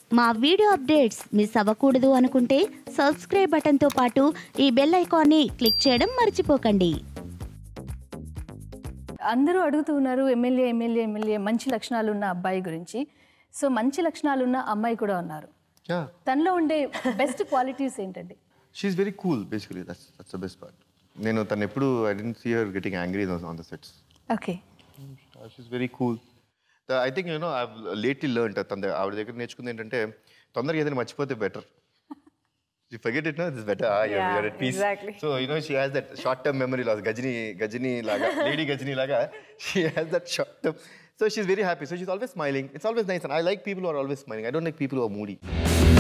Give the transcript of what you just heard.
మా video updates miss అవ్వకూడదు అనుకుంటే సబ్స్క్రైబ్ బటన్తో పాటు ఈ బెల్ ఐకాన్ని క్లిక్ చేయడం మర్చిపోకండి అందరూ అడుగుతూ ఉన్నారు ఎమ్మెల్యే ఎమ్మెల్యే ఎమ్మెల్యే మంచి లక్షణాలు ఉన్న అబ్బాయి గురించి సో మంచి లక్షణాలు ఉన్న అమ్మాయి కూడా ఉన్నారు Yeah, తనలో ఉండే బెస్ట్ క్వాలిటీస్ ఏంటండి she's very cool. Basically, that's that's the best part. నేను తను ఎప్పుడు I didn't see her getting angry on the sets okay she's very cool I think you know I lately learn తన ఆవిడ దగ్గర నేర్చుకుంది ఏంటంటే తొందరగా ఏదైనా మర్చిపోతే better you forget it no this better you're at peace so you know she has that short term memory loss Ghajini Ghajini లాగా lady Ghajini లాగా she has that short term so she's very happy so she's always smiling it's always nice and I like people are always smiling I don't like people are moody